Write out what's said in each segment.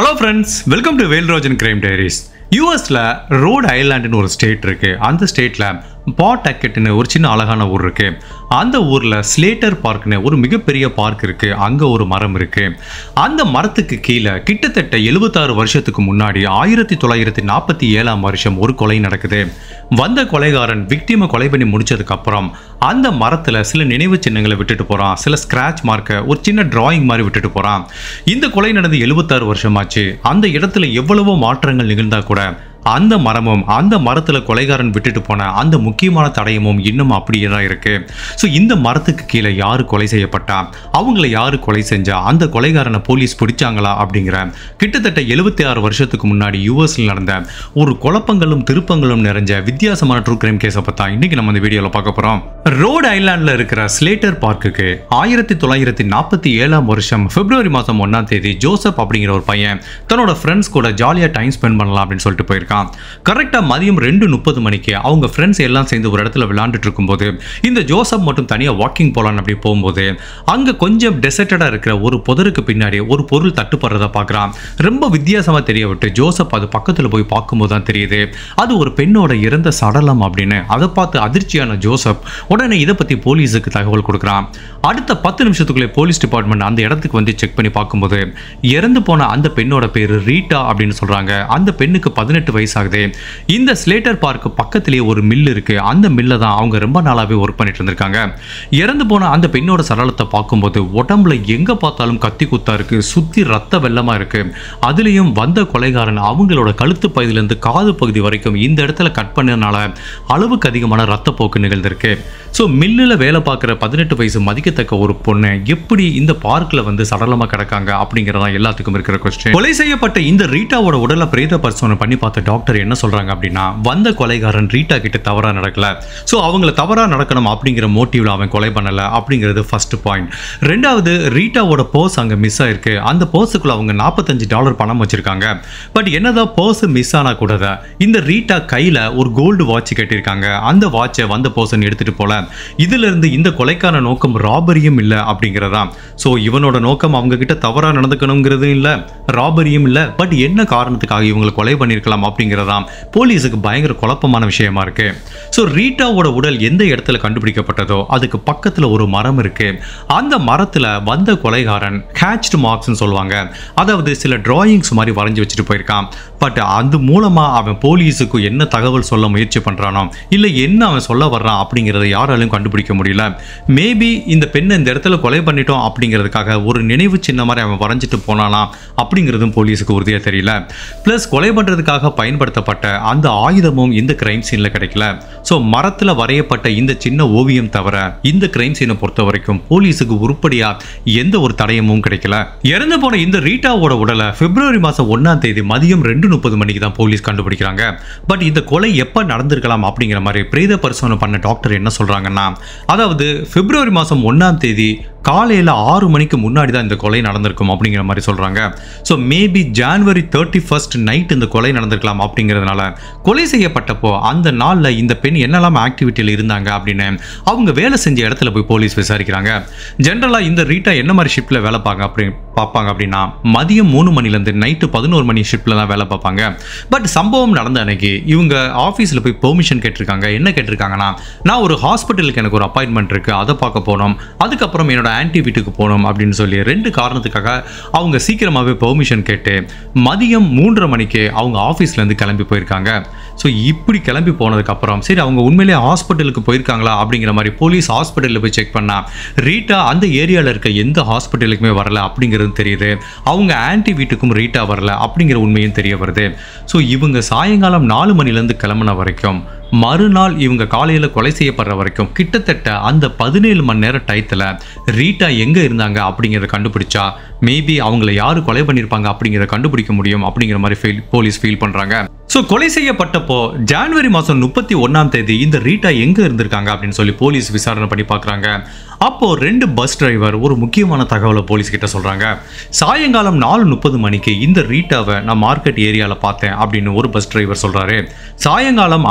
hello friends welcome to வேல்ரோஜன் crime diaries யூஎஸ்ல Rhode ஐலாண்டுன்னு ஒரு ஸ்டேட் இருக்கு அந்த ஸ்டேட்ல பாட் டக்கெட்னு ஒரு சின்ன அழகான ஊர் இருக்கு அந்த ஊர்ல ஸ்லேட்டர் பார்க்னு ஒரு மிகப்பெரிய பார்க் இருக்கு அங்க ஒரு மரம் இருக்கு அந்த மரத்துக்கு கீழே கிட்டத்தட்ட எழுபத்தாறு வருஷத்துக்கு முன்னாடி ஆயிரத்தி தொள்ளாயிரத்தி நாற்பத்தி ஏழாம் வருஷம் ஒரு கொலை நடக்குது வந்த கொலைகாரன் விக்டிமை கொலை பண்ணி முடிச்சதுக்கு அப்புறம் அந்த மரத்துல சில நினைவு சின்னங்களை விட்டுட்டு போறான் சில ஸ்கிராட்ச் மார்க்க ஒரு சின்ன டிராயிங் மாதிரி விட்டுட்டு போறான் இந்த கொலை நடந்து எழுபத்தாறு வருஷமாச்சு அந்த இடத்துல எவ்வளவோ மாற்றங்கள் நிகழ்ந்தா கூட அந்த மரமும் அந்த மரத்துல கொலைகாரன் விட்டுட்டு போன அந்த முக்கியமான தடயமும் இன்னும் அப்படியே தான் இருக்கு ஸோ இந்த மரத்துக்கு கீழே யாரு கொலை செய்யப்பட்டா அவங்கள யாரு கொலை செஞ்சா அந்த கொலைகாரனை போலீஸ் பிடிச்சாங்களா அப்படிங்கிற கிட்டத்தட்ட எழுபத்தி ஆறு வருஷத்துக்கு முன்னாடி யூஎஸ்ல நடந்த ஒரு குழப்பங்களும் திருப்பங்களும் நிறைஞ்ச வித்தியாசமான ட்ரூ கிரைம் கேஸை பத்தா இன்னைக்கு நம்ம இந்த வீடியோல பார்க்க போறோம் ரோட் ஐலாண்ட்ல இருக்கிற ஸ்லேட்டர் பார்க்குக்கு ஆயிரத்தி தொள்ளாயிரத்தி நாற்பத்தி ஏழாம் வருஷம் பிப்ரவரி மாதம் ஒன்னாம் தேதி ஜோசப் அப்படிங்கிற ஒரு பையன் தன்னோட ஃப்ரெண்ட்ஸ் கூட ஜாலியாக டைம் ஸ்பெண்ட் பண்ணலாம் அப்படின்னு சொல்லிட்டு போயிருக்கான் கரெக்டாக மதியம் ரெண்டு முப்பது மணிக்கு அவங்க ஃப்ரெண்ட்ஸ் எல்லாம் சேர்ந்து ஒரு இடத்துல விளையாண்டுட்டு இருக்கும்போது இந்த ஜோசப் மட்டும் தனியாக வாக்கிங் போகலான்னு அப்படி போகும்போது அங்கே கொஞ்சம் டெசர்ட்டடாக இருக்கிற ஒரு புதருக்கு பின்னாடி ஒரு பொருள் தட்டுப்படுறத பார்க்குறான் ரொம்ப வித்தியாசமாக தெரிய விட்டு ஜோசப் அது பக்கத்தில் போய் பார்க்கும்போது தான் தெரியுது அது ஒரு பெண்ணோட இறந்த சடலம் அப்படின்னு அதை பார்த்து அதிர்ச்சியான ஜோசப் உடனே இதை பற்றி போலீஸுக்கு தகவல் கொடுக்குறான் அடுத்த பத்து நிமிஷத்துக்குள்ளே போலீஸ் டிபார்ட்மெண்ட் அந்த இடத்துக்கு வந்து செக் பண்ணி பார்க்கும்போது இறந்து போன அந்த பெண்ணோட பேர் ரீட்டா அப்படின்னு சொல்றாங்க அந்த பெண்ணுக்கு பதினெட்டு வயசு ஆகுது இந்த ஸ்லேட்டர் பார்க் பக்கத்திலேயே ஒரு மில் இருக்கு அந்த மில்ல தான் அவங்க ரொம்ப நாளாவே ஒர்க் பண்ணிட்டு இருந்திருக்காங்க இறந்து போன அந்த பெண்ணோட சடலத்தை பார்க்கும்போது உடம்புல எங்க பார்த்தாலும் கத்தி குத்தா இருக்கு சுத்தி ரத்த வெள்ளமா இருக்கு அதுலயும் வந்த கொலைகாரன் அவங்களோட கழுத்து பகுதியிலிருந்து காது பகுதி வரைக்கும் இந்த இடத்துல கட் பண்ணதுனால அளவுக்கு அதிகமான ரத்தப்போக்கு நிகழ்ந்திருக்கு ஸோ மில்லில் வேலை பார்க்குற பதினெட்டு வயசு மதிக்கத்தக்க ஒரு பொண்ணு எப்படி இந்த பார்க்கில் வந்து சடலமாக கிடக்காங்க அப்படிங்கிறதா எல்லாத்துக்கும் இருக்கிற கொஸ்டின் கொலை செய்யப்பட்ட இந்த ரீட்டாவோட உடலை பிரேத பரிசோதனை பண்ணி பார்த்த டாக்டர் என்ன சொல்றாங்க அப்படின்னா வந்த கொலைகாரன் ரீட்டா கிட்ட தவறா நடக்கல ஸோ அவங்கள தவறா நடக்கணும் அப்படிங்கிற மோட்டிவ்ல அவன் கொலை பண்ணல அப்படிங்கிறது ஃபர்ஸ்ட் பாயிண்ட் ரெண்டாவது ரீட்டாவோட பர்ஸ் அங்க மிஸ் ஆயிருக்கு அந்த பர்ஸுக்குள்ள அவங்க நாற்பத்தஞ்சு டாலர் பணம் வச்சிருக்காங்க பட் என்னதான் பர்ஸ் மிஸ் ஆனா கூட இந்த ரீட்டா கையில ஒரு கோல்டு வாட்ச் கட்டியிருக்காங்க அந்த வாட்சை வந்த பர்சன் எடுத்துட்டு போல இதுல இருந்து இந்த கொலைக்கான நோக்கம் ராபரியும் இல்லை அப்படிங்கிறதா ஸோ இவனோட நோக்கம் அவங்க கிட்ட தவறா நடந்துக்கணுங்கிறதும் இல்லை ராபரியும் இல்லை பட் என்ன காரணத்துக்காக இவங்களை கொலை பண்ணியிருக்கலாம் அப்படிங்கிறதாம் போலீஸுக்கு பயங்கர குழப்பமான விஷயமா இருக்கு ஸோ ரீட்டாவோட உடல் எந்த இடத்துல கண்டுபிடிக்கப்பட்டதோ அதுக்கு பக்கத்துல ஒரு மரம் இருக்கு அந்த மரத்துல வந்த கொலைகாரன் ஹேச்டு மார்க்ஸ்னு சொல்லுவாங்க அதாவது சில டிராயிங்ஸ் மாதிரி வரைஞ்சி வச்சுட்டு போயிருக்கான் பட் அது மூலமா அவன் போலீஸுக்கு என்ன தகவல் சொல்ல முயற்சி பண்றானோ இல்லை என்ன அவன் சொல்ல வர்றான் அப்படிங்கிறத யாராலையும் கண்டுபிடிக்க முடியல மேபி இந்த பெண்ணை இந்த இடத்துல கொலை பண்ணிட்டோம் அப்படிங்கிறதுக்காக ஒரு நினைவு சின்ன மாதிரி அவன் வரைஞ்சிட்டு போனானா அப்படிங்கிறதும் போலீஸுக்கு உறுதியாக தெரியல ப்ளஸ் கொலை பண்ணுறதுக்காக பயன்படுத்தப்பட்ட அந்த ஆயுதமும் இந்த கிரைம் சீனில் கிடைக்கல ஸோ மரத்தில் வரையப்பட்ட இந்த சின்ன ஓவியம் தவிர இந்த கிரைம் சீனை பொறுத்த வரைக்கும் போலீஸுக்கு உருப்படியாக எந்த ஒரு தடயமும் கிடைக்கல இறந்து போன இந்த ரீட்டாவோட உடலை பிப்ரவரி மாதம் ஒன்றாம் தேதி மதியம் ரெண்டு முப்பது மணிக்கு தான் போலீஸ் கண்டுபிடிக்கிறாங்க பட் இந்த கொலை எப்போ நடந்திருக்கலாம் அப்படிங்கிற மாதிரி பிரேத பரிசோதனை பண்ண டாக்டர் என்ன சொல்கிறாங்கன்னா அதாவது பிப்ரவரி மாதம் ஒன்றாம் தேதி காலையில் ஆறு மணிக்கு முன்னாடி தான் இந்த கொலை நடந்திருக்கும் அப்படிங்கிற மாதிரி சொல்கிறாங்க so maybe January thirty first night இந்த கொலை நடந்திருக்கலாம் அப்படிங்கிறதுனால கொலை செய்யப்பட்டப்போ அந்த நாளில் இந்த பெண் என்னெல்லாம் ஆக்டிவிட்டியில் இருந்தாங்க அப்படின்னு அவங்க வேலை செஞ்ச இடத்துல போய் போலீஸ் விசாரிக்கிறாங்க ஜென்ரலாக இந்த ரீட்டா என்ன மாதிரி ஷிஃப்ட்டில் வேலை பார்க்க அப்படி பார்ப்பாங்க அப்படின்னா மதியம் மூணு மணிலேருந்து நைட்டு பதினோரு மணி ஷிஃப்ட்டில் தான் வேலை பார்ப்பாங்க பட் சம்பவம் நடந்த அன்னைக்கு இவங்க ஆஃபீஸில் போய் பெர்மிஷன் கேட்டிருக்காங்க என்ன கேட்டிருக்காங்கன்னா நான் ஒரு ஹாஸ்பிட்டலுக்கு எனக்கு ஒரு அப்பாயின்மெண்ட் இருக்குது அதை பார்க்க போனோம் அதுக்கப்புறம் என்னோட ஆன்டி வீட்டுக்கு போகணும் அப்படின்னு சொல்லி ரெண்டு காரணத்துக்காக அவங்க சீக்கிரமாகவே பெர்மிஷன் கேட்டு மதியம் மூன்றரை மணிக்கு அவங்க ஆஃபீஸ்லேருந்து கிளம்பி போயிருக்காங்க ஸோ இப்படி கிளம்பி போனதுக்கப்புறம் சரி அவங்க உண்மையிலேயே ஹாஸ்பிட்டலுக்கு போயிருக்காங்களா அப்படிங்கிற மாதிரி போலீஸ் ஹாஸ்பிட்டலில் போய் செக் பண்ணா ரீட்டா அந்த ஏரியாவில் இருக்க எந்த ஹாஸ்பிட்டலுக்குமே வரல அப்படிங்கிறது தெரியுது அவங்க ஆன்டி வீட்டுக்கும் ரீட்டா வரல அப்படிங்கிற உண்மையும் தெரிய வருது ஸோ இவங்க சாயங்காலம் நாலு மணிலேருந்து கிளம்புன வரைக்கும் மறுநாள் இவங்க காலையில் கொலை செய்யப்படுற வரைக்கும் கிட்டத்தட்ட அந்த பதினேழு மணி நேரம் டயத்தில் ரீட்டா எங்கே இருந்தாங்க அப்படிங்கிறத கண்டுபிடிச்சா மேபி அவங்கள யார் கொலை பண்ணியிருப்பாங்க அப்படிங்கிறத கண்டுபிடிக்க முடியும் அப்படிங்கிற மாதிரி ஃபீல் போலீஸ் ஃபீல் பண்ணுறாங்க ஸோ கொலை செய்யப்பட்டப்போ ஜான்வரி மாதம் முப்பத்தி ஒன்றாம் தேதி இந்த ரீட்டா எங்கே இருந்திருக்காங்க அப்படின்னு சொல்லி போலீஸ் விசாரணை பண்ணி பார்க்குறாங்க அப்போ ரெண்டு பஸ் டிரைவர் ஒரு முக்கியமான தகவலை போலீஸ் கிட்ட சொல்றாங்க சாயங்காலம் நாலு முப்பது மணிக்கு இந்த ரீட்டாவை நான் மார்க்கெட் ஏரியாவில் பார்த்தேன் அப்படின்னு ஒரு பஸ் டிரைவர் சொல்றாரு சாயங்காலம் அஞ்சு நாற்பது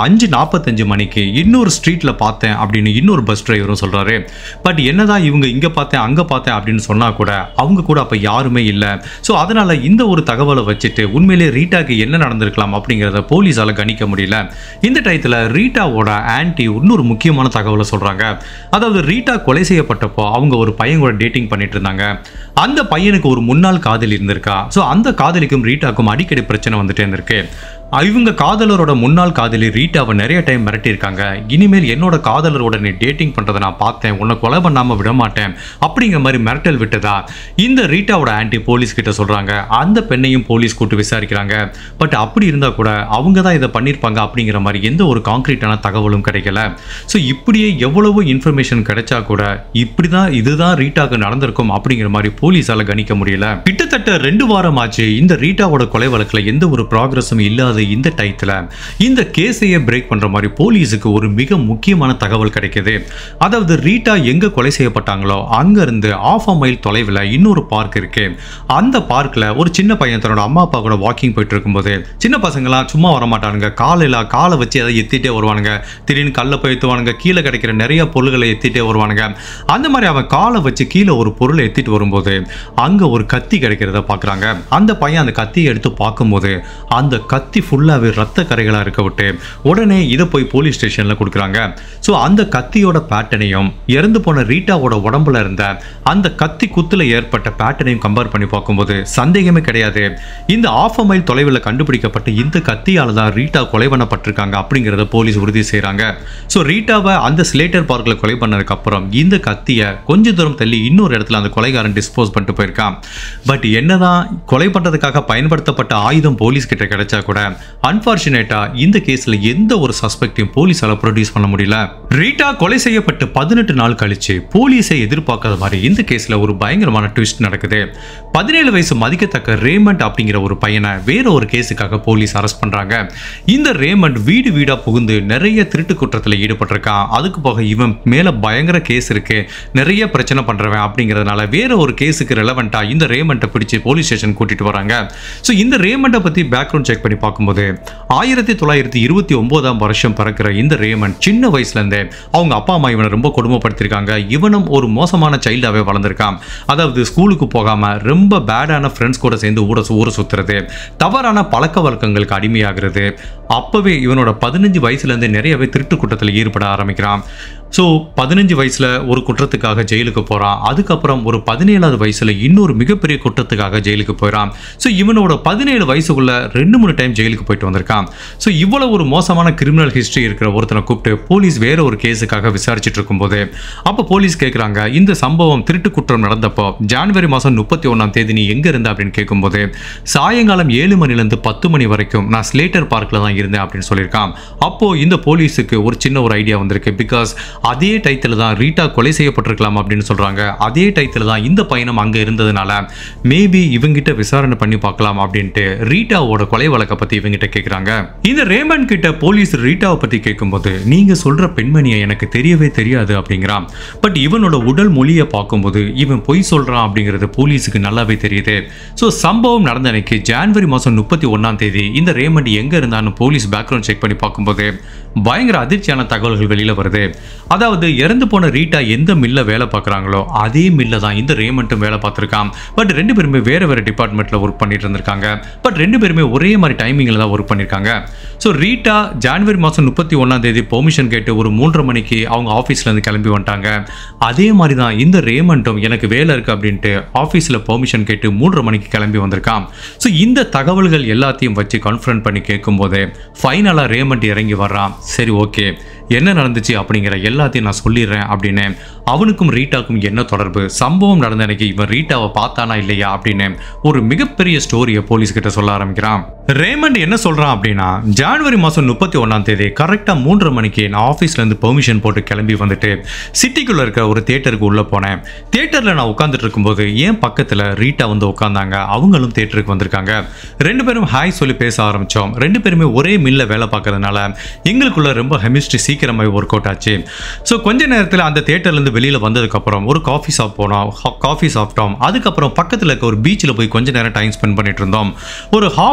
நாற்பத்தஞ்சு மணிக்கு இன்னொரு ஸ்ட்ரீட்ல பார்த்தேன் அப்படின்னு இன்னொரு பஸ் டிரைவரும் சொல்றாரு பட் என்னதான் இவங்க இங்க பார்த்தேன் அங்க பார்த்தேன் அப்படின்னு சொன்னா கூட அவங்க கூட அப்ப யாருமே இல்லை ஸோ அதனால இந்த ஒரு தகவலை வச்சுட்டு உண்மையிலே ரீட்டாக்கு என்ன நடந்திருக்கலாம் அப்படிங்கிறத போலீஸால கணிக்க முடியல இந்த டயத்துல ரீட்டாவோட ஆன்டி இன்னொரு முக்கியமான தகவலை சொல்றாங்க அதாவது ரீட்டா கொலை செய்யப்பட்டப்போ அவங்க ஒரு பையன் கூட டேட்டிங் பண்ணிட்டு இருந்தாங்க அந்த பையனுக்கு ஒரு முன்னாள் காதலி இருந்திருக்கா ஸோ அந்த காதலிக்கும் ரீட்டாக்கும் அடிக்கடி பிரச்சனை வந்துட்டே இருந்திருக்கு இவங்க காதலரோட முன்னாள் காதலி ரீட்டாவை நிறைய டைம் மிரட்டியிருக்காங்க இனிமேல் என்னோட காதலரோட நீ டேட்டிங் பண்றதை நான் பார்த்தேன் உன்னை கொலை பண்ணாம விட மாட்டேன் அப்படிங்கிற மாதிரி மிரட்டல் விட்டதா இந்த ரீட்டாவோட ஆன்டி போலீஸ் கிட்ட சொல்றாங்க அந்த பெண்ணையும் போலீஸ் கூட்டு விசாரிக்கிறாங்க பட் அப்படி இருந்தா கூட அவங்க தான் இதை பண்ணியிருப்பாங்க அப்படிங்கிற மாதிரி எந்த ஒரு கான்கிரீட்டான தகவலும் கிடைக்கல ஸோ இப்படியே எவ்வளவோ இன்ஃபர்மேஷன் கிடைச்சா கூட இப்படிதான் இதுதான் ரீட்டாக்கு நடந்திருக்கும் அப்படிங்கிற மாதிரி போலீஸால கணிக்க முடியல கிட்டத்தட்ட ரெண்டு வாரம் ஆச்சு இந்த ரீட்டாவோட கொலை வழக்குல எந்த ஒரு ப்ராக்ரஸும் இல்லாத இந்த டயத்துல இந்த கேஸையே பிரேக் பண்ற மாதிரி போலீஸுக்கு ஒரு மிக முக்கியமான தகவல் கிடைக்குது அதாவது ரீட்டா எங்க கொலை செய்யப்பட்டாங்களோ அங்க இருந்து ஆஃப் அ மைல் தொலைவில் இன்னொரு பார்க் இருக்கு அந்த பார்க்ல ஒரு சின்ன பையன் தன்னோட அம்மா அப்பா கூட வாக்கிங் போயிட்டு இருக்கும்போது சின்ன பசங்களாம் சும்மா வர மாட்டானுங்க காலையில காலை வச்சு அதை எத்திட்டே வருவானுங்க திடீர்னு கல்லை போய் எத்துவானுங்க கீழே கிடைக்கிற நிறைய பொருள்களை எத்திட்டே வருவானுங்க அந்த மாதிரி அவன் காலை வச்சு கீழே ஒரு பொருளை எத்திட்டு வரும்போது அங்க ஒரு கத்தி கிடைக்கிறத பார்க்கறாங்க அந்த பையன் அந்த கத்தியை எடுத்து பார்க்கும்போது அந்த கத்தி ஃபுல்லாகவே ரத்த கரைகளாக இருக்க விட்டு உடனே இதை போய் போலீஸ் ஸ்டேஷனில் கொடுக்குறாங்க ஸோ அந்த கத்தியோட பேட்டர்னையும் இறந்து போன ரீட்டாவோட உடம்புல இருந்த அந்த கத்தி குத்துல ஏற்பட்ட பேட்டர்னையும் கம்பேர் பண்ணி பார்க்கும்போது சந்தேகமே கிடையாது இந்த ஆஃப் அ மைல் தொலைவில் கண்டுபிடிக்கப்பட்ட இந்த கத்தியால தான் ரீட்டா கொலை பண்ணப்பட்டிருக்காங்க அப்படிங்கிறத போலீஸ் உறுதி செய்கிறாங்க ஸோ ரீட்டாவை அந்த ஸ்லேட்டர் பார்க்கில் கொலை பண்ணதுக்கு அப்புறம் இந்த கத்தியை கொஞ்ச தூரம் தள்ளி இன்னொரு இடத்துல அந்த கொலைகாரன் டிஸ்போஸ் பண்ணிட்டு போயிருக்கான் பட் என்னதான் கொலை பண்ணுறதுக்காக பயன்படுத்தப்பட்ட ஆயுதம் போலீஸ் கிட்ட கிடைச்சா கூட அன்பார்ச்சுனேட்டா இந்த கேஸ்ல எந்த ஒரு சஸ்பெக்டையும் போலீஸால ப்ரொடியூஸ் பண்ண முடியல ரீட்டா கொலை செய்யப்பட்டு பதினெட்டு நாள் கழிச்சு போலீஸை எதிர்பார்க்காத மாதிரி இந்த கேஸ்ல ஒரு பயங்கரமான ட்விஸ்ட் நடக்குது பதினேழு வயசு மதிக்கத்தக்க ரேமண்ட் அப்படிங்கிற ஒரு பையனை வேற ஒரு கேஸுக்காக போலீஸ் அரெஸ்ட் பண்றாங்க இந்த ரேமண்ட் வீடு வீடா புகுந்து நிறைய திருட்டு குற்றத்துல ஈடுபட்டிருக்கான் அதுக்கு போக இவன் மேல பயங்கர கேஸ் இருக்கு நிறைய பிரச்சனை பண்றவன் அப்படிங்கிறதுனால வேற ஒரு கேஸுக்கு ரெலவெண்டா இந்த ரேமண்ட்டை பிடிச்சு போலீஸ் ஸ்டேஷன் கூட்டிட்டு வராங்க ஸோ இந்த ரேமண்ட்டை பத்தி பேக்ரவுண்ட் செக் பண்ணி பார்க்கும்போது ஆயிரத்தி தொள்ளாயிரத்தி இருபத்தி ஒன்பதாம் வருஷம் பிறக்கிற இந்த ரேமண்ட் சின்ன வயசுல இருந்தே அவங்க அப்பா அம்மா இவனை ரொம்ப கொடுமைப்படுத்திருக்காங்க இவனும் ஒரு மோசமான சைல்டாவே வளர்ந்திருக்கான் அதாவது ஸ்கூலுக்கு போகாம ரொம்ப பேடான ஃப்ரெண்ட்ஸ் கூட சேர்ந்து ஊட ஊரை சுத்துறது தவறான பழக்க வழக்கங்களுக்கு அடிமையாகிறது அப்பவே இவனோட பதினஞ்சு வயசுல இருந்து நிறையவே திருட்டு குற்றத்தில் ஈடுபட ஆரம்பிக்கிறான் ஸோ பதினஞ்சு வயசுல ஒரு குற்றத்துக்காக ஜெயிலுக்கு போறான் அதுக்கப்புறம் ஒரு பதினேழாவது வயசுல இன்னொரு மிகப்பெரிய குற்றத்துக்காக ஜெயிலுக்கு போயிடான் ஸோ இவனோட பதினேழு வயசுக்குள்ள ரெண்டு மூணு டைம் ஜெயிலுக்கு போயிட்டு வந்திருக்கான் ஸோ இவ்வளவு ஒரு மோசமான கிரிமினல் ஹிஸ்டரி இருக்கிற ஒருத்தனை கூப்பிட்டு போலீஸ் வேற ஒரு கேஸுக்காக விசாரிச்சுட்டு இருக்கும்போது அப்போ போலீஸ் கேட்குறாங்க இந்த சம்பவம் திருட்டு குற்றம் நடந்தப்போ ஜான்வரி மாதம் முப்பத்தி ஒன்றாம் தேதி நீ எங்க இருந்த அப்படின்னு கேட்கும்போது சாயங்காலம் ஏழு மணிலேருந்து பத்து மணி வரைக்கும் நான் ஸ்லேட்டர் பார்க்கில் தான் இருந்தேன் அப்படின்னு சொல்லியிருக்கான் அப்போ இந்த போலீஸுக்கு ஒரு சின்ன ஒரு ஐடியா வந்திருக்கு பிகாஸ் அதே டைத்தில் தான் ரீட்டா கொலை செய்யப்பட்டிருக்கலாம் அப்படின்னு சொல்றாங்க அதே டைத்தில் தான் இந்த பயணம் அங்க இருந்ததுனால மேபி இவங்கிட்ட விசாரணை பண்ணி பார்க்கலாம் அப்படின்ட்டு ரீட்டாவோட கொலை வழக்கை பத்தி இவங்கிட்ட கேட்குறாங்க இந்த ரேமன் கிட்ட போலீஸ் ரீட்டாவை பத்தி கேட்கும்போது நீங்க சொல்ற பெண்மணியை எனக்கு தெரியவே தெரியாது அப்படிங்கிறான் பட் இவனோட உடல் மொழியை பார்க்கும்போது இவன் பொய் சொல்றான் அப்படிங்கிறது போலீஸுக்கு நல்லாவே தெரியுது ஸோ சம்பவம் நடந்த அன்னைக்கு ஜான்வரி மாதம் முப்பத்தி ஒன்றாம் தேதி இந்த ரேமண்ட் எங்க இருந்தான்னு போலீஸ் பேக்ரவுண்ட் செக் பண்ணி பார்க்கும்போது பயங்கர அதிர்ச்சியான தகவல்கள் வெளியில வருது அதாவது இறந்து போன ரீட்டா எந்த மில்ல வேலை பார்க்குறாங்களோ அதே மில்ல தான் இந்த ரேமண்ட்டும் வேலை பார்த்துருக்கான் பட் ரெண்டு பேருமே வேற வேற டிபார்ட்மெண்ட்ல ஒர்க் பண்ணிட்டு இருந்திருக்காங்க பட் ரெண்டு பேருமே ஒரே மாதிரி டைமிங்கில் தான் ஒர்க் பண்ணியிருக்காங்க ஸோ ரீட்டா ஜான்வரி மாதம் முப்பத்தி ஒன்றாம் தேதி பெர்மிஷன் கேட்டு ஒரு மூன்றரை மணிக்கு அவங்க ஆஃபீஸ்ல இருந்து கிளம்பி வந்துட்டாங்க அதே மாதிரி தான் இந்த ரேமண்ட்டும் எனக்கு வேலை இருக்கு அப்படின்ட்டு ஆஃபீஸில் பெர்மிஷன் கேட்டு மூன்றரை மணிக்கு கிளம்பி வந்திருக்கான் ஸோ இந்த தகவல்கள் எல்லாத்தையும் வச்சு கான்ஃபரன்ட் பண்ணி கேட்கும்போது ஃபைனலாக ரேமண்ட் இறங்கி வர்றான் சரி ஓகே என்ன நடந்துச்சு அப்படிங்கிற எல்லாத்தையும் நான் சொல்லிடுறேன் அப்படின்னு அவனுக்கும் ரீட்டாக்கும் என்ன தொடர்பு சம்பவம் நடந்த அன்னைக்கு இவன் ரீட்டாவை பார்த்தானா இல்லையா அப்படின்னு ஒரு மிகப்பெரிய ஸ்டோரியை போலீஸ் கிட்ட சொல்ல ஆரம்பிக்கிறான் ரேமண்ட் என்ன சொல்றான் அப்படின்னா ஜான்வரி மாதம் முப்பத்தி ஒன்றாம் தேதி கரெக்டாக மூன்றரை மணிக்கு நான் ஆஃபீஸ்ல இருந்து பெர்மிஷன் போட்டு கிளம்பி வந்துட்டு சிட்டிக்குள்ள இருக்க ஒரு தியேட்டருக்கு உள்ள போனேன் தியேட்டர்ல நான் உட்காந்துட்டு இருக்கும்போது என் பக்கத்துல ரீட்டா வந்து உட்காந்தாங்க அவங்களும் தியேட்டருக்கு வந்திருக்காங்க ரெண்டு பேரும் ஹாய் சொல்லி பேச ஆரம்பிச்சோம் ரெண்டு பேருமே ஒரே மில்ல வேலை பார்க்கறதுனால எங்களுக்குள்ள ரொம்ப ஹெமிஸ்ட்ரி சீக்கிரமாகவே ஒர்க் அவுட் ஆச்சு ஸோ கொஞ்ச நேரத்தில் அந்த தேட்டர்லேருந்து வெளியில் வந்ததுக்கப்புறம் ஒரு காஃபி ஷாப் போனோம் காஃபி சாப்பிட்டோம் அதுக்கப்புறம் பக்கத்தில் இருக்க ஒரு பீச்சில் போய் கொஞ்ச நேரம் டைம் ஸ்பெண்ட் பண்ணிட்டு இருந்தோம் ஒரு ஹாஃப் அன் அவர்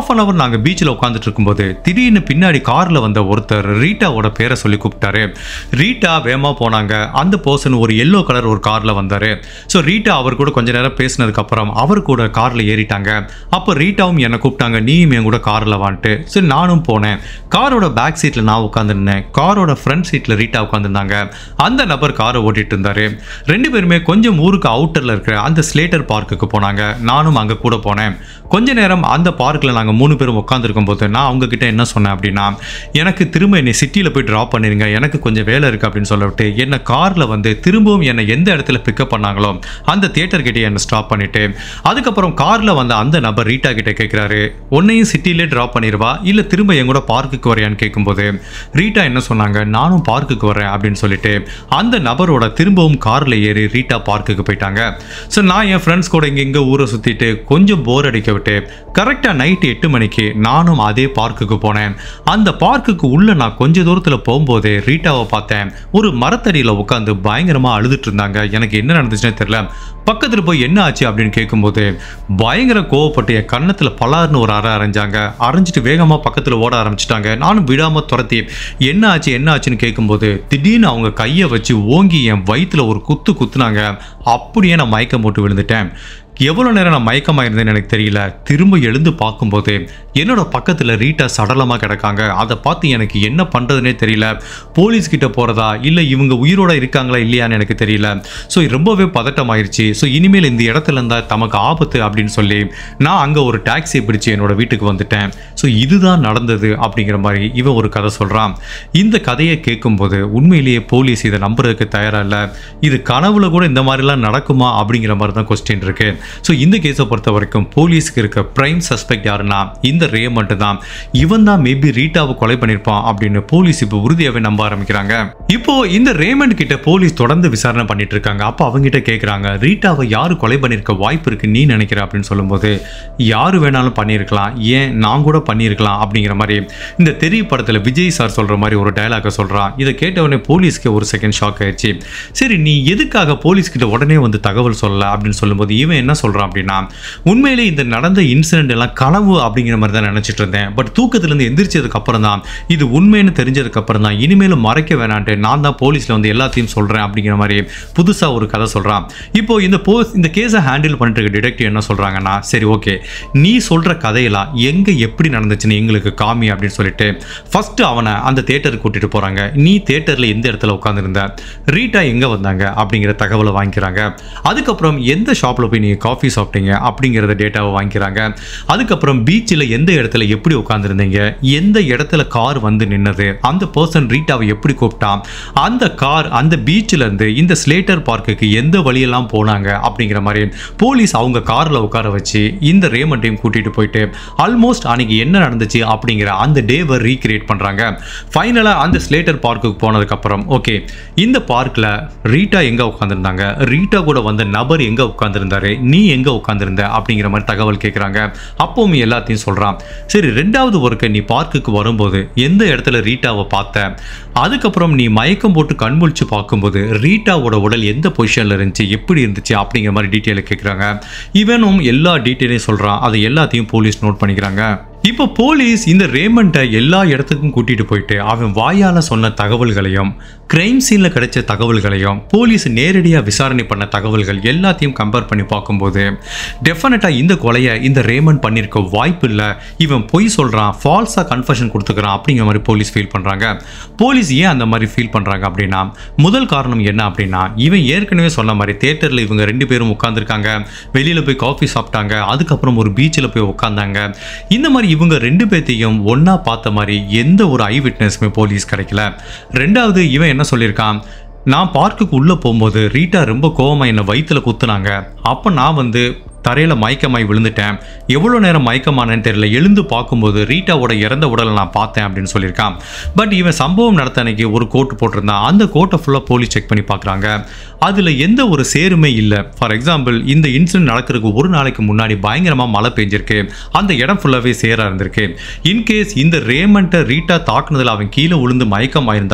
அங்கே பீச்சில் உட்காந்துட்டு இருக்கும்போது திடீர்னு பின்னாடி காரில் வந்த ஒருத்தர் ரீட்டாவோட பேரை சொல்லி கூப்பிட்டாரு ரீட்டா வேகமாக போனாங்க அந்த பர்சன் ஒரு எல்லோ கலர் ஒரு காரில் வந்தார் ஸோ ரீட்டா அவர் கூட கொஞ்ச நேரம் பேசினதுக்கப்புறம் அவர் கூட காரில் ஏறிட்டாங்க அப்போ ரீட்டாவும் என்னை கூப்பிட்டாங்க நீயும் என் கூட காரில் வான்ட்டு சரி நானும் போனேன் காரோட பேக் சீட்டில் நான் உட்காந்துருந்தேன் காரோட ஃப்ரண்ட் சீட்டில் ரீட்டா உட்காந்துருந்தாங்க அந்த நபர் காரை ஓட்டிட்டு இருந்தாரு ரெண்டு பேருமே கொஞ்சம் ஊருக்கு அவுட்டரில் இருக்கிற அந்த ஸ்லேட்டர் பார்க்குக்கு போனாங்க நானும் அங்கே கூட போனேன் கொஞ்ச நேரம் அந்த பார்க்கில் நாங்கள் மூணு பேரும் உட்காந்துருக்கும் போது நான் அவங்க கிட்ட என்ன சொன்னேன் அப்படின்னா எனக்கு திரும்ப என்னை சிட்டியில் போய் ட்ராப் பண்ணிருங்க எனக்கு கொஞ்சம் வேலை இருக்குது அப்படின்னு சொல்லிவிட்டு என்னை காரில் வந்து திரும்பவும் என்னை எந்த இடத்துல பிக்கப் பண்ணாங்களோ அந்த தியேட்டர் கிட்டே என்னை ஸ்டாப் பண்ணிட்டு அதுக்கப்புறம் காரில் வந்த அந்த நபர் ரீட்டா கிட்ட கேட்குறாரு உன்னையும் சிட்டிலே ட்ராப் பண்ணிடுவா இல்லை திரும்ப என் கூட பார்க்குக்கு வரையான்னு கேட்கும்போது ரீட்டா என்ன சொன்னாங்க நானும் பார்க்குக்கு வரேன் அப்படின்னு சொல்லிட்டு அந்த நபரோட திரும்பவும் காரில் ஏறி ரீட்டா பார்க்குக்கு போயிட்டாங்க ஸோ நான் என் ஃப்ரெண்ட்ஸ் கூட இங்கே இங்கே ஊரை சுற்றிட்டு கொஞ்சம் போர் அடிக்க விட்டு கரெக்டாக நைட்டு எட்டு மணிக்கு நானும் அதே பார்க்குக்கு போனேன் அந்த பார்க்குக்கு உள்ள நான் கொஞ்ச தூரத்தில் போகும்போது ரீட்டாவை பார்த்தேன் ஒரு மரத்தடியில் உட்காந்து பயங்கரமாக அழுதுட்டு இருந்தாங்க எனக்கு என்ன நடந்துச்சுன்னே தெரியல பக்கத்தில் போய் என்ன ஆச்சு அப்படின்னு கேட்கும்போது பயங்கர கோவப்பட்டு என் கன்னத்தில் பலார்னு ஒரு அறை அரைஞ்சாங்க அரைஞ்சிட்டு வேகமாக பக்கத்தில் ஓட ஆரம்பிச்சிட்டாங்க நானும் விடாமல் துரத்தி என்ன ஆச்சு என்ன ஆச்சுன்னு கேட்கும்போது திடீர்னு அவங்க கையை வச்சு ஓங்கி என் வயிற்றுல ஒரு குத்து குத்துனாங்க அப்படியே நான் மயக்கம் போட்டு விழுந்துட்டேன் எவ்வளோ நேரம் நான் மயக்கமாக இருந்தேன்னு எனக்கு தெரியல திரும்ப எழுந்து பார்க்கும்போது என்னோட பக்கத்தில் ரீட்டா சடலமாக கிடக்காங்க அதை பார்த்து எனக்கு என்ன பண்ணுறதுனே தெரியல போலீஸ் கிட்ட போகிறதா இல்லை இவங்க உயிரோட இருக்காங்களா இல்லையான்னு எனக்கு தெரியல ஸோ ரொம்பவே பதட்டமாயிருச்சு ஸோ இனிமேல் இந்த இடத்துல இருந்தால் தமக்கு ஆபத்து அப்படின்னு சொல்லி நான் அங்கே ஒரு டாக்ஸி பிடிச்சு என்னோட வீட்டுக்கு வந்துட்டேன் ஸோ இதுதான் நடந்தது அப்படிங்கிற மாதிரி இவன் ஒரு கதை சொல்கிறான் இந்த கதையை கேட்கும்போது உண்மையிலேயே போலீஸ் இதை நம்புறதுக்கு தயாரா இல்லை இது கனவுல கூட இந்த மாதிரிலாம் நடக்குமா அப்படிங்கிற மாதிரி தான் கொஸ்டின் இருக்கு ஸோ இந்த கேஸை பொறுத்த வரைக்கும் போலீஸ்க்கு இருக்க பிரைம் சஸ்பெக்ட் யாருன்னா இந்த ரேமண்ட் தான் இவன் தான் மேபி ரீட்டாவை கொலை பண்ணியிருப்பான் அப்படின்னு போலீஸ் இப்போ உறுதியாகவே நம்ப ஆரம்பிக்கிறாங்க இப்போ இந்த ரேமண்ட் கிட்ட போலீஸ் தொடர்ந்து விசாரணை பண்ணிட்டு இருக்காங்க அப்போ அவங்க கிட்ட கேட்குறாங்க ரீட்டாவை யாரு கொலை பண்ணியிருக்க வாய்ப்பு இருக்கு நீ நினைக்கிற அப்படின்னு சொல்லும்போது யாரு வேணாலும் பண்ணியிருக்கலாம் ஏன் நான் கூட பண்ணியிருக்கலாம் அப்படிங்கிற மாதிரி இந்த தெரிய படத்தில் விஜய் சார் சொல்ற மாதிரி ஒரு டயலாக சொல்றான் இதை கேட்ட உடனே போலீஸ்க்கு ஒரு செகண்ட் ஷாக் ஆயிடுச்சு சரி நீ எதுக்காக போலீஸ் கிட்ட உடனே வந்து தகவல் சொல்லல அப்படின்னு சொல்லும்போது இவன் என்ன சொல்றான் அப்படின்னா உண்மையிலே இந்த நடந்த இன்சிடென்ட் எல்லாம் கனவு அப்படிங்கிற மாதிரி தான் நினைச்சிட்டு இருந்தேன் பட் தூக்கத்திலிருந்து எந்திரிச்சதுக்கு அப்புறம் தான் இது உண்மைன்னு தெரிஞ்சதுக்கு அப்புறம் தான் இனிமேலும் மறைக்க வேணான்ட்டு நான் தான் போலீஸ்ல வந்து எல்லாத்தையும் சொல்றேன் அப்படிங்கிற மாதிரி புதுசா ஒரு கதை சொல்றான் இப்போ இந்த போ இந்த கேஸை ஹேண்டில் பண்ணிட்டு இருக்க டிடெக்டிவ் என்ன சொல்றாங்கன்னா சரி ஓகே நீ சொல்ற கதையெல்லாம் எங்க எப்படி நடந்துச்சுன்னு எங்களுக்கு காமி அப்படின்னு சொல்லிட்டு ஃபர்ஸ்ட் அவனை அந்த தேட்டருக்கு கூட்டிட்டு போறாங்க நீ தேட்டர்ல எந்த இடத்துல உட்காந்துருந்த ரீட்டா எங்க வந்தாங்க அப்படிங்கிற தகவலை வாங்கிக்கிறாங்க அதுக்கப்புறம் எந்த ஷாப்ல போய் நீங்க காஃபி சாப்பிட்டீங்க அப்படிங்கிறத டேட்டாவை வாங்கிக்கிறாங்க அதுக்கப்புறம் பீச்சில் எந்த இடத்துல எப்படி உட்காந்துருந்தீங்க எந்த இடத்துல கார் வந்து நின்னது அந்த பர்சன் ரீட்டாவை எப்படி கூப்பிட்டான் அந்த கார் அந்த பீச்சில் இருந்து இந்த ஸ்லேட்டர் பார்க்குக்கு எந்த வழியெல்லாம் போனாங்க அப்படிங்கிற மாதிரி போலீஸ் அவங்க காரில் உட்கார வச்சு இந்த ரேமண்டையும் கூட்டிட்டு போயிட்டு ஆல்மோஸ்ட் அன்னைக்கு என்ன நடந்துச்சு அப்படிங்கிற அந்த டேவை ரீக்ரியேட் பண்ணுறாங்க ஃபைனலாக அந்த ஸ்லேட்டர் பார்க்குக்கு போனதுக்கப்புறம் ஓகே இந்த பார்க்கில் ரீட்டா எங்கே உட்காந்துருந்தாங்க ரீட்டா கூட வந்த நபர் எங்கே உட்காந்துருந்தாரு நீ எங்கே உட்காந்துருந்த அப்படிங்கிற மாதிரி தகவல் கேட்குறாங்க அப்பவும் எல்லாத்தையும் சொல்கிறான் சரி ரெண்டாவது ஒருக்க நீ பார்க்குக்கு வரும்போது எந்த இடத்துல ரீட்டாவை பார்த்த அதுக்கப்புறம் நீ மயக்கம் போட்டு கண் முழிச்சு பார்க்கும்போது ரீட்டாவோட உடல் எந்த பொசிஷனில் இருந்துச்சு எப்படி இருந்துச்சு அப்படிங்கிற மாதிரி டீட்டெயிலை கேட்குறாங்க இவனும் எல்லா டீட்டெயிலையும் சொல்கிறான் அதை எல்லாத்தையும் போலீஸ் நோட் பண்ணிக்கிறாங்க இப்போ போலீஸ் இந்த ரேமண்ட்டை எல்லா இடத்துக்கும் கூட்டிட்டு போயிட்டு அவன் வாயால சொன்ன தகவல்களையும் கிரைம் சீன்ல கிடைச்ச தகவல்களையும் போலீஸ் நேரடியாக விசாரணை பண்ண தகவல்கள் எல்லாத்தையும் கம்பேர் பண்ணி பார்க்கும்போது டெஃபினட்டா இந்த கொலையை இந்த ரேமண்ட் பண்ணியிருக்க வாய்ப்பு இல்லை இவன் பொய் சொல்றான் ஃபால்ஸா கன்ஃபஷன் கொடுத்துக்கிறான் அப்படிங்கிற மாதிரி போலீஸ் ஃபீல் பண்றாங்க போலீஸ் ஏன் அந்த மாதிரி ஃபீல் பண்றாங்க அப்படின்னா முதல் காரணம் என்ன அப்படின்னா இவன் ஏற்கனவே சொன்ன மாதிரி தேட்டரில் இவங்க ரெண்டு பேரும் உட்காந்துருக்காங்க வெளியில போய் காஃபி சாப்பிட்டாங்க அதுக்கப்புறம் ஒரு பீச்சில் போய் உட்காந்தாங்க இந்த மாதிரி இவங்க ரெண்டு பேர்த்தையும் ஒண்ணா பார்த்த மாதிரி எந்த ஒரு ஐ விட்னஸுமே போலீஸ் கிடைக்கல ரெண்டாவது இவன் என்ன சொல்லியிருக்கான் நான் பார்க்குக்கு உள்ளே போகும்போது ரீட்டா ரொம்ப கோவமா என்னை வயித்துல குத்துனாங்க அப்போ நான் வந்து தரையில் மயக்கமாய் விழுந்துட்டேன் எவ்வளோ நேரம் மயக்கமானேன்னு தெரியல எழுந்து பார்க்கும்போது ரீட்டாவோட இறந்த உடலை நான் பார்த்தேன் அப்படின்னு சொல்லியிருக்கான் பட் இவன் சம்பவம் நடத்த அன்னைக்கு ஒரு கோட்டு போட்டிருந்தான் அந்த கோட்டை ஃபுல்லாக போலீஸ் செக் பண்ணி பார்க்குறாங்க அதில் எந்த ஒரு சேருமே இல்லை ஃபார் எக்ஸாம்பிள் இந்த இன்சிடென்ட் நடக்கிறதுக்கு ஒரு நாளைக்கு முன்னாடி பயங்கரமாக மழை பெஞ்சிருக்கு அந்த இடம் ஃபுல்லாகவே சேராக இருந்திருக்கு இன்கேஸ் இந்த ரேமண்ட்டை ரீட்டா தாக்குனதில் அவன் கீழே விழுந்து மயக்கமாயிருந்தா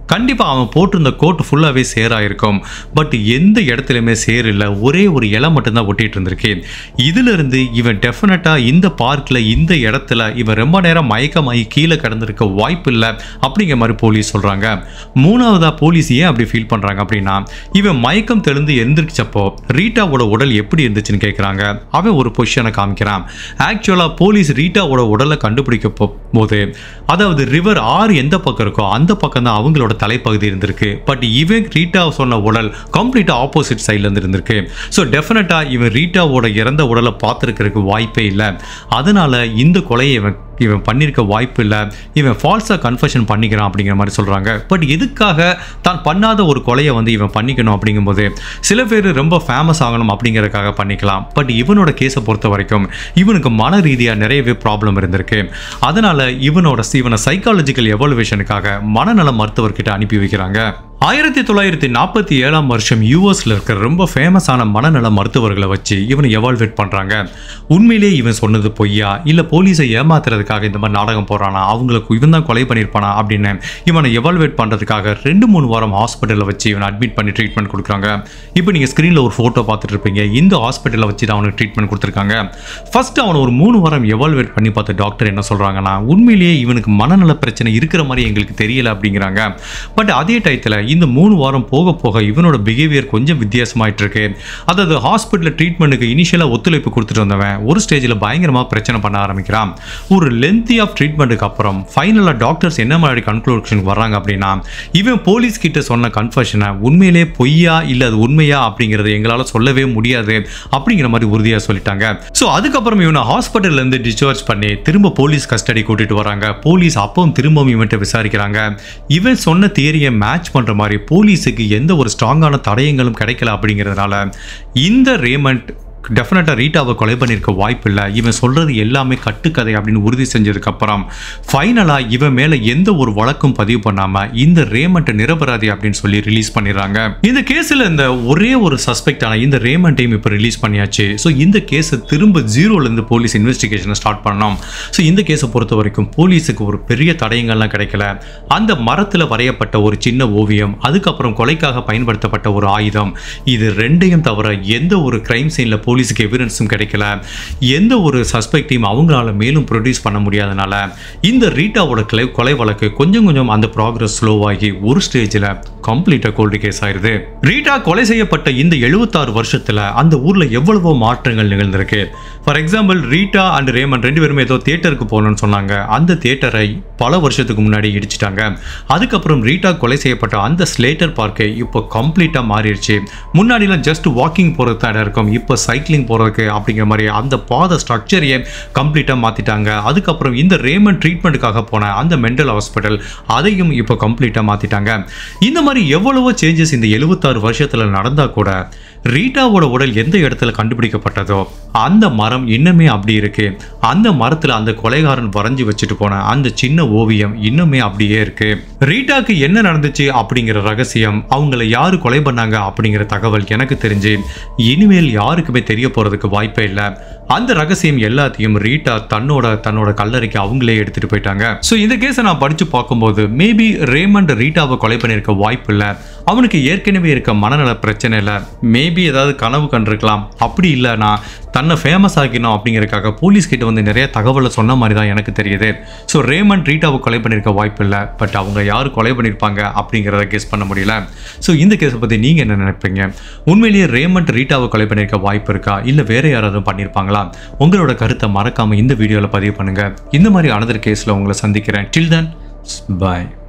கண்டிப்பாக அவன் போட்டிருந்த கோட் ஃபுல்லாகவே சேராயிருக்கும் பட் எந்த இடத்துலையுமே சேர் இல்லை ஒரே ஒரு இலை மட்டும்தான் ஒட்டிட்டு இருந்திருக்கு இதிலிருந்து இவன் டெஃபினட்டாக இந்த பார்க்கில் இந்த இடத்துல இவன் ரொம்ப நேரம் மயக்கமாகி கீழே கிடந்திருக்க வாய்ப்பு இல்லை அப்படிங்கிற மாதிரி போலீஸ் சொல்கிறாங்க மூணாவதா போலீஸ் ஏன் அப்படி ஃபீல் பண்ணுறாங்க அப்படின்னா இவன் மயக்கம் தெளிந்து எந்திரிச்சப்போ ரீட்டாவோட உடல் எப்படி இருந்துச்சுன்னு கேட்குறாங்க அவன் ஒரு பொசிஷனை காமிக்கிறான் ஆக்சுவலாக போலீஸ் ரீட்டாவோட உடலை கண்டுபிடிக்க போ- போது அதாவது ரிவர் ஆறு எந்த பக்கம் இருக்கோ அந்த பக்கம் தான் அவங்களோட தலைப்பகுதி இருந்திருக்கு பட் இவன் ரீட்டா சொன்ன உடல் கம்ப்ளீட்டாக ஆப்போசிட் சைட்ல இருந்து இருந்திருக்கு ஸோ டெஃபினட்டாக இவன் ரீட்டாவோட இறந்த உடலை பார்த்துருக்கிறதுக்கு வாய்ப்பே இல்லை அதனால இந்த கொலையை இவன் இவன் பண்ணியிருக்க வாய்ப்பு இல்லை இவன் ஃபால்ஸாக கன்ஃபெஷன் பண்ணிக்கிறான் அப்படிங்கிற மாதிரி சொல்கிறாங்க பட் எதுக்காக தான் பண்ணாத ஒரு கொலையை வந்து இவன் பண்ணிக்கணும் அப்படிங்கும்போது சில பேர் ரொம்ப ஃபேமஸ் ஆகணும் அப்படிங்கிறதுக்காக பண்ணிக்கலாம் பட் இவனோட கேஸை பொறுத்த வரைக்கும் இவனுக்கு மன ரீதியாக நிறையவே ப்ராப்ளம் இருந்திருக்கு அதனால இவனோட இவனை சைக்காலஜிக்கல் எவாலுவேஷனுக்காக மனநல மருத்துவர்கிட்ட அனுப்பி வைக்கிறாங்க ஆயிரத்தி தொள்ளாயிரத்தி நாற்பத்தி ஏழாம் வருஷம் யூஎஸ்ல இருக்கிற ரொம்ப ஃபேமஸான மனநல மருத்துவர்களை வச்சு இவனை எவால்வேட் பண்றாங்க உண்மையிலேயே இவன் சொன்னது பொய்யா இல்ல போலீஸை ஏமாத்துறதுக்காக இந்த மாதிரி நாடகம் போறானா அவங்களுக்கு இவன் தான் கொலை பண்ணியிருப்பானா அப்படின்னு இவனை எவால்வேட் பண்றதுக்காக ரெண்டு மூணு வாரம் ஹாஸ்பிட்டலில் வச்சு இவனை அட்மிட் பண்ணி ட்ரீட்மெண்ட் கொடுக்குறாங்க இப்போ நீங்க ஸ்க்ரீன்ல ஒரு போட்டோ பார்த்துட்டு இருப்பீங்க இந்த ஹாஸ்பிட்டலில் வச்சு தான் அவனுக்கு ட்ரீட்மெண்ட் கொடுத்துருக்காங்க ஃபர்ஸ்ட் அவனை ஒரு மூணு வாரம் எவால்வேட் பண்ணி பார்த்த டாக்டர் என்ன சொல்றாங்கன்னா உண்மையிலேயே இவனுக்கு மனநல பிரச்சனை இருக்கிற மாதிரி எங்களுக்கு தெரியல அப்படிங்கிறாங்க பட் அதே டயத்தில் இந்த மூணு வாரம் போக போக இவனோட பிஹேவியர் கொஞ்சம் வித்தியாசமாயிட்டு இருக்கு அதாவது ஹாஸ்பிட்டலில் ட்ரீட்மெண்ட்டுக்கு இனிஷியலாக ஒத்துழைப்பு கொடுத்துட்டு வந்தவன் ஒரு ஸ்டேஜில் பயங்கரமாக பிரச்சனை பண்ண ஆரம்பிக்கிறான் ஒரு லென்த்தி ஆஃப் ட்ரீட்மெண்ட்டுக்கு அப்புறம் ஃபைனலாக டாக்டர்ஸ் என்ன மாதிரி கன்க்ளூஷனுக்கு வர்றாங்க அப்படின்னா இவன் போலீஸ் கிட்ட சொன்ன கன்ஃபஷனை உண்மையிலே பொய்யா இல்லை அது உண்மையா அப்படிங்கிறத எங்களால் சொல்லவே முடியாது அப்படிங்கிற மாதிரி உறுதியாக சொல்லிட்டாங்க ஸோ அதுக்கப்புறம் இவனை ஹாஸ்பிட்டல்ல இருந்து டிஸ்சார்ஜ் பண்ணி திரும்ப போலீஸ் கஸ்டடி கூட்டிட்டு வராங்க போலீஸ் அப்பவும் திரும்பவும் இவன்ட்ட விசாரிக்கிறாங்க இவன் சொன்ன தியரியை மேட்ச் பண்ற மாதிரி போலீஸுக்கு எந்த ஒரு ஸ்ட்ராங்கான தடயங்களும் கிடைக்கல அப்படிங்கிறதுனால இந்த ரேமண்ட் டெஃபினட்டாக ரீட்டாவை கொலை பண்ணியிருக்க வாய்ப்பு இல்லை இவன் சொல்கிறது எல்லாமே கட்டுக்கதை அப்படின்னு உறுதி செஞ்சதுக்கப்புறம் ஃபைனலாக இவன் மேலே எந்த ஒரு வழக்கும் பதிவு பண்ணாமல் இந்த ரேமண்ட்டை நிரபராதி அப்படின்னு சொல்லி ரிலீஸ் பண்ணிடுறாங்க இந்த கேஸில் இந்த ஒரே ஒரு சஸ்பெக்டான இந்த ரேமண்ட்டையும் இப்போ ரிலீஸ் பண்ணியாச்சு ஸோ இந்த கேஸை திரும்ப ஜீரோலேருந்து போலீஸ் இன்வெஸ்டிகேஷனை ஸ்டார்ட் பண்ணோம் ஸோ இந்த கேஸை பொறுத்த வரைக்கும் போலீஸுக்கு ஒரு பெரிய தடயங்கள்லாம் கிடைக்கல அந்த மரத்தில் வரையப்பட்ட ஒரு சின்ன ஓவியம் அதுக்கப்புறம் கொலைக்காக பயன்படுத்தப்பட்ட ஒரு ஆயுதம் இது ரெண்டையும் தவிர எந்த ஒரு கிரைம் சீனில் போலீஸுக்கு எவிடன்ஸும் கிடைக்கல எந்த ஒரு சஸ்பெக்டையும் அவங்களால மேலும் ப்ரொடியூஸ் பண்ண முடியாதனால இந்த ரீட்டாவோட கொலை கொலை வழக்கு கொஞ்சம் கொஞ்சம் அந்த ப்ராக்ரஸ் ஸ்லோவாகி ஒரு ஸ்டேஜில் கம்ப்ளீட்டாக கோல்டு கேஸ் ஆயிருது ரீட்டா கொலை செய்யப்பட்ட இந்த எழுபத்தாறு வருஷத்துல அந்த ஊர்ல எவ்வளவோ மாற்றங்கள் நிகழ்ந்திருக்கு for example Rita and Ramon ரெண்டு பேருமே ஏதோ தியேட்டருக்கு போகணும்னு சொன்னாங்க அந்த தியேட்டரை பல வருஷத்துக்கு முன்னாடி இடிச்சிட்டாங்க அதுக்கப்புறம் ரீட்டா கொலை செய்யப்பட்ட அந்த ஸ்லேட்டர் பார்க்கை இப்போ கம்ப்ளீட்டாக மாறிடுச்சு முன்னாடிலாம் ஜஸ்ட் வாக்கிங் போகிறது தான் இடம் இருக்கும் இப்போ சைக்கிளிங் போகிறதுக்கு அப்படிங்கிற மாதிரி அந்த பாத ஸ்ட்ரக்சரையே கம்ப்ளீட்டாக மாற்றிட்டாங்க அதுக்கப்புறம் இந்த ரேமன் ட்ரீட்மெண்ட்டுக்காக போன அந்த மென்டல் ஹாஸ்பிட்டல் அதையும் இப்போ கம்ப்ளீட்டாக மாற்றிட்டாங்க இந்த மாதிரி எவ்வளவோ சேஞ்சஸ் இந்த எழுபத்தாறு வருஷத்தில் நடந்தால் கூட ரீட்டாவோட உடல் எந்த இடத்துல கண்டுபிடிக்கப்பட்டதோ அந்த மரம் இன்னுமே அப்படி இருக்கு அந்த மரத்துல அந்த கொலைகாரன் வரைஞ்சி வச்சுட்டு போன அந்த சின்ன ஓவியம் இன்னுமே அப்படியே இருக்கு ரீட்டாக்கு என்ன நடந்துச்சு அப்படிங்கிற ரகசியம் அவங்கள யாரு கொலை பண்ணாங்க அப்படிங்கிற தகவல் எனக்கு தெரிஞ்சு இனிமேல் யாருக்குமே தெரிய போறதுக்கு வாய்ப்பே இல்லை அந்த ரகசியம் எல்லாத்தையும் ரீட்டா தன்னோட தன்னோட கல்லறைக்கு அவங்களே எடுத்துட்டு போயிட்டாங்க ஸோ இந்த கேஸை நான் படிச்சு பார்க்கும்போது மேபி ரேமண்ட் ரீட்டாவை கொலை பண்ணியிருக்க வாய்ப்பு இல்லை அவனுக்கு ஏற்கனவே இருக்க மனநல பிரச்சனை இல்லை மேபி ஏதாவது கனவு கண்டிருக்கலாம் அப்படி இல்லைனா தன்னை ஃபேமஸ் ஆக்கணும் அப்படிங்கறதுக்காக போலீஸ் கிட்ட வந்து நிறைய தகவலை சொன்ன மாதிரி தான் எனக்கு தெரியுது ஸோ ரேமண்ட் ரீட்டாவை கொலை பண்ணியிருக்க வாய்ப்பு இல்லை பட் அவங்க யார் கொலை பண்ணியிருப்பாங்க அப்படிங்கிறத கெஸ் பண்ண முடியல ஸோ இந்த கேஸை பற்றி நீங்கள் என்ன நினைப்பீங்க உண்மையிலேயே ரேமண்ட் ரீட்டாவை கொலை பண்ணியிருக்க வாய்ப்பு இருக்கா இல்லை வேற யாராவது பண்ணியிருப்பாங்களா உங்களோட கருத்தை மறக்காம இந்த வீடியோவில் பதிவு பண்ணுங்க இந்த மாதிரி அனதர் கேஸில் உங்களை சந்திக்கிறேன் டில் தன் பாய்